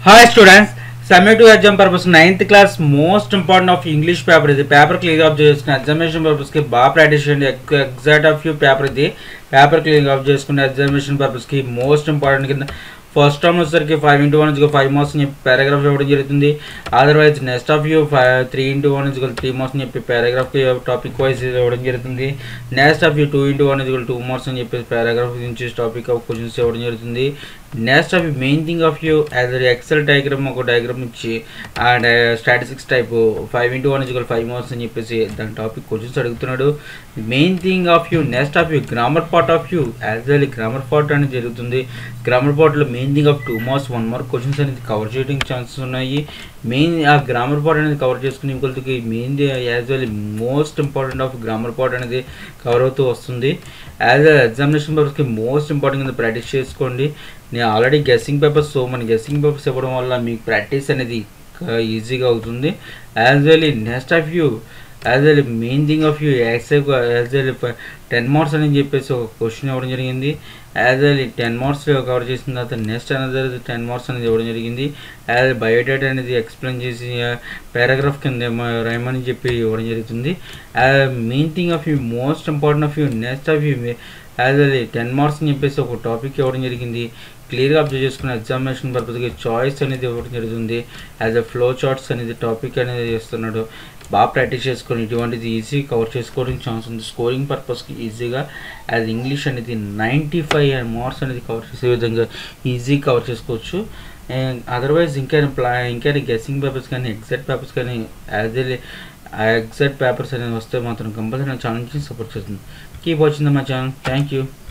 hi students summative exam purpose ninth class most important of English paper ఇది paper clear of చేసుకుని examination పర్పస్కి బాగా practice చేయండి exact of you paper ఇది paper clear of చేసుకుని examination పర్పస్కి most important కింద ఫస్ట్ టర్మ్ వచ్చేసరికి five into one five marks అని చెప్పి పారాగ్రాఫ్ ఇవ్వడం జరుగుతుంది otherwise next of you five three into one three marks అని చెప్పి పారాగ్రాఫ్ టాపిక్ వైజ్ ఇవ్వడం జరుగుతుంది next of you two into one two marks అని చెప్పి పారాగ్రాఫ్ నుంచి టాపిక్ ఆఫ్ క్వశ్చన్స్ ఇవ్వడం జరుగుతుంది next of main thing of you as excel diagram ఒక డయాగ్రామ్ ఇచ్చి and statistics type five into one is equal five marks అని చెప్పేసి దాని టాపిక్ క్వశ్చన్స్ అడుగుతున్నాడు main thing of you next of you grammar part of you as well grammar part అనేది జరుగుతుంది grammar పార్ట్లో main thing of two marks one mark questions అనేది cover చేయడానికి chances ఉన్నాయి మెయిన్ ఆ గ్రామర్ పార్ట్ అనేది cover చేసుకుని ఇంకొకరికి main as well most important of grammar part అనేది కవర్ అవుతూ వస్తుంది యాజ్ ఎగ్జామినేషన్ పర్పస్కి మోస్ట్ ఇంపార్టెంట్ కింద ప్రాక్టీస్ చేసుకోండి నేను ఆల్రెడీ గెస్సింగ్ పేపర్స్ సో మన గెస్సింగ్ పేపర్స్ ఇవ్వడం వల్ల మీకు ప్రాక్టీస్ అనేది ఈజీగా అవుతుంది as well next of you as well main thing of you accept as well ten marks అని చెప్పేసి ఒక క్వశ్చన్ ఇవ్వడం జరిగింది as well ten marks cover చేసిన తర్వాత నెక్స్ట్ అనేది టెన్ మార్క్స్ అనేది ఇవ్వడం జరిగింది యాజ్ బయోడేటా అనేది ఎక్స్ప్లెయిన్ చేసి పారాగ్రాఫ్ కింద రాయమని చెప్పి ఇవ్వడం జరుగుతుంది main thing of you most important of you next of you as well ten marks అని చెప్పేసి ఒక టాపిక్ ఇవ్వడం జరిగింది క్లియర్గా అబ్జర్వ్ చేసుకున్న ఎగ్జామినేషన్ పర్పస్కి చాయిస్ అనేది ఇవ్వడం జరుగుతుంది యాజ్ అ ఫ్లో చార్ట్స్ అనేది టాపిక్ అనేది చేస్తున్నాడు బాగా ప్రాక్టీస్ చేసుకొని ఇటువంటిది ఈజీ కవర్ చేసుకోవడానికి ఛాన్స్ ఉంది స్కోరింగ్ పర్పస్కి ఈజీగా యాజ్ ఇంగ్లీష్ అనేది నైంటీ ఫైవ్ మార్క్స్ అనేది కవర్ చేసే విధంగా ఈజీ కవర్ చేసుకోవచ్చు అదర్వైజ్ ఇంకా ప్లా ఇంకా గెస్సింగ్ పేపర్స్ కానీ ఎగ్జాక్ట్ పేపర్స్ కానీ యాజ్ ఎగ్జాక్ట్ పేపర్స్ అనేది వస్తే మాత్రం కంపల్సరీ నా ఛానల్కి సపోర్ట్ చేస్తుంది కీప్ వచ్చింది మా ఛానల్ థ్యాంక్ యూ